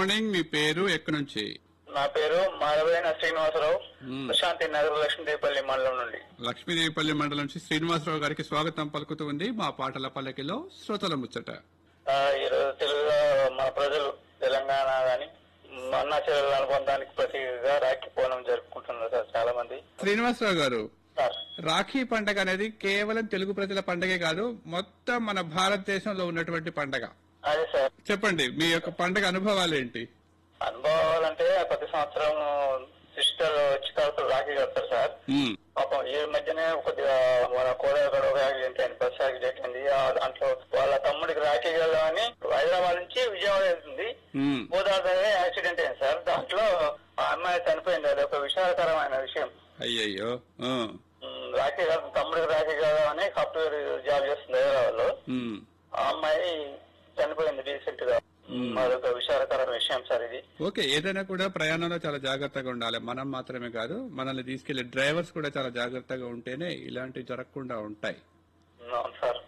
Morning మీ పేరు ఎక్కడి నుంచి నా పేరు మాధవైన శ్రీనివాసరావు మ్మ్. ప్రశాంతి నగర్ లక్ష్మీదేవిపల్లి మండలం నుండి లక్ష్మీదేవిపల్లి మండలం నుంచి శ్రీనివాసరావు గారికి స్వాగతం పలుకుతూ ఉంది మా పాటల పల్లకిలో శ్రోతల ముచ్చట ఆ, ఈరోజు తెలుగులో మన ప్రజలు తెలంగాణ గాని అన్నా చెల్లెల అనుబంధానికి ప్రతీకగా రాఖీ పౌర్ణం జరుపుకుంటున్నారు సార్ చాలా మంది శ్రీనివాసరావు గారు సార్ రాఖీ పండగ అనేది కేవలం తెలుగు ప్రజల పండగే కాదు మొత్తం మన భారతదేశంలో ఉన్నటువంటి పండగ అదే సార్ చెప్పండి మీ యొక్క పండగ అనుభవాలు ఏంటి అనుభవాలంటే ప్రతి సంవత్సరం సిస్టర్ వచ్చి కడతారు రాఖీ కడతారు సార్ ఉమ్, పాపం ఈ మధ్యనే కొద్దిగా మన కోదాగడ ఒక యాక్సిడెంట్ అయింది బస్ యాక్సిడెంట్ అయింది ఆ దాంట్లో వాళ్ళ తమ్ముడికి రాఖీ వెళ్దామని హైదరాబాద్ నుంచి విజయవాడ వెళ్తుంది ఉమ్, గోదావరి యాక్సిడెంట్ అయింది సార్ దాంట్లో ఆ అమ్మాయి చనిపోయింది అది ఒక విషాదకరమైన విషయం అయ్యయ్యో ఆ, ఉమ్, రాఖీ కాదు తమ్ముడికి రాఖీ కాదని సాఫ్ట్వేర్ జాబ్ చేస్తుంది హైదరాబాద్లో ఉమ్. ఆ అమ్మాయి చనిపోయింది రీసెంట్ గా ఉమ్, అదొక విషాదకరమైన విషయం సార్ ఇది ఓకే ఏదైనా కూడా ప్రయాణంలో చాలా జాగ్రత్తగా ఉండాలి మనం మాత్రమే కాదు మనల్ని తీసుకెళ్లే డ్రైవర్స్ కూడా చాలా జాగ్రత్తగా ఉంటేనే ఇలాంటివి జరగకుండా ఉంటాయి అవును సార్